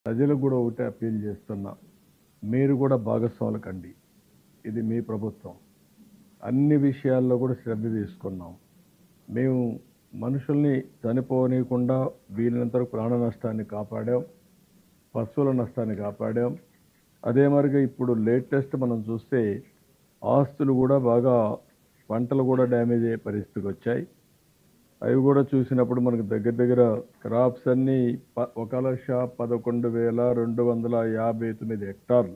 ప్రజలకు కూడా ఒకటే అప్పీల్ చేస్తున్నా మీరు కూడా భాగస్వాములు కండి ఇది మీ ప్రభుత్వం అన్ని విషయాల్లో కూడా శ్రద్ధ తీసుకున్నాం మేము మనుషుల్ని చనిపోనీయకుండా వీలైనంత వరకు ప్రాణ నష్టాన్ని కాపాడాం పశువుల నష్టాన్ని కాపాడాం అదే మరిగా ఇప్పుడు లేటెస్ట్ మనం చూస్తే ఆస్తులు కూడా బాగా పంటలు కూడా డ్యామేజ్ అయ్యే పరిస్థితికి వచ్చాయి అవి కూడా చూసినప్పుడు మనకు దగ్గర దగ్గర క్రాప్స్ అన్నీ ప ఒక లక్ష పదకొండు వేల రెండు వందల యాభై తొమ్మిది హెక్టార్లు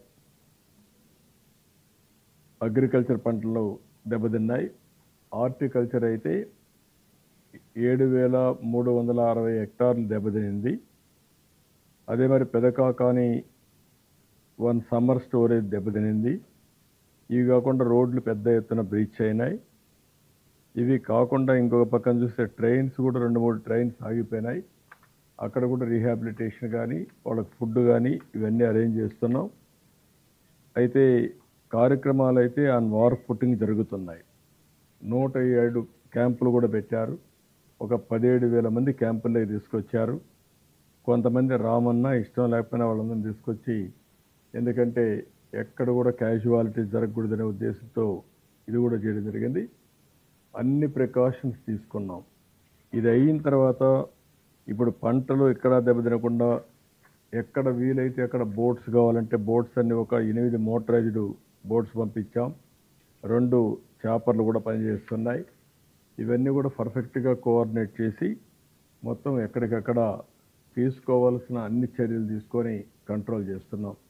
అగ్రికల్చర్ పంటలు దెబ్బతిన్నాయి హార్టికల్చర్ అయితే ఏడు వేల మూడు వందల అరవై హెక్టార్లు దెబ్బతినింది అదే మరి పెదకాకాని వన్ సమ్మర్ స్టోరేజ్ దెబ్బతినింది ఇవి కాకుండా రోడ్లు పెద్ద ఎత్తున బ్రీచ్ అయినాయి ఇవి కాకుండా ఇంకొక పక్కన చూస్తే ట్రైన్స్ కూడా రెండు మూడు ట్రైన్స్ ఆగిపోయినాయి అక్కడ కూడా రీహాబిలిటేషన్ కానీ వాళ్ళకి ఫుడ్ కానీ ఇవన్నీ అరేంజ్ చేస్తున్నాం అయితే కార్యక్రమాలు అయితే ఆన్ వార్ ఫుట్టింగ్ జరుగుతున్నాయి నూట ఏడు క్యాంపులు కూడా పెట్టారు ఒక పదిహేడు వేల మంది క్యాంపుల్లోకి తీసుకొచ్చారు కొంతమంది రామన్నా ఇష్టం లేకపోయినా వాళ్ళందరినీ తీసుకొచ్చి ఎందుకంటే ఎక్కడ కూడా క్యాజువాలిటీ జరగకూడదనే ఉద్దేశంతో ఇది కూడా చేయడం జరిగింది అన్ని ప్రికాషన్స్ తీసుకున్నాం ఇది అయిన తర్వాత ఇప్పుడు పంటలు ఎక్కడ దెబ్బతినకుండా ఎక్కడ వీలైతే అక్కడ బోట్స్ కావాలంటే బోట్స్ అన్ని ఒక ఎనిమిది మోటరైజ్డ్ బోట్స్ పంపించాం రెండు చేపర్లు కూడా పనిచేస్తున్నాయి ఇవన్నీ కూడా పర్ఫెక్ట్గా కోఆర్డినేట్ చేసి మొత్తం ఎక్కడికక్కడ తీసుకోవాల్సిన అన్ని చర్యలు తీసుకొని కంట్రోల్ చేస్తున్నాం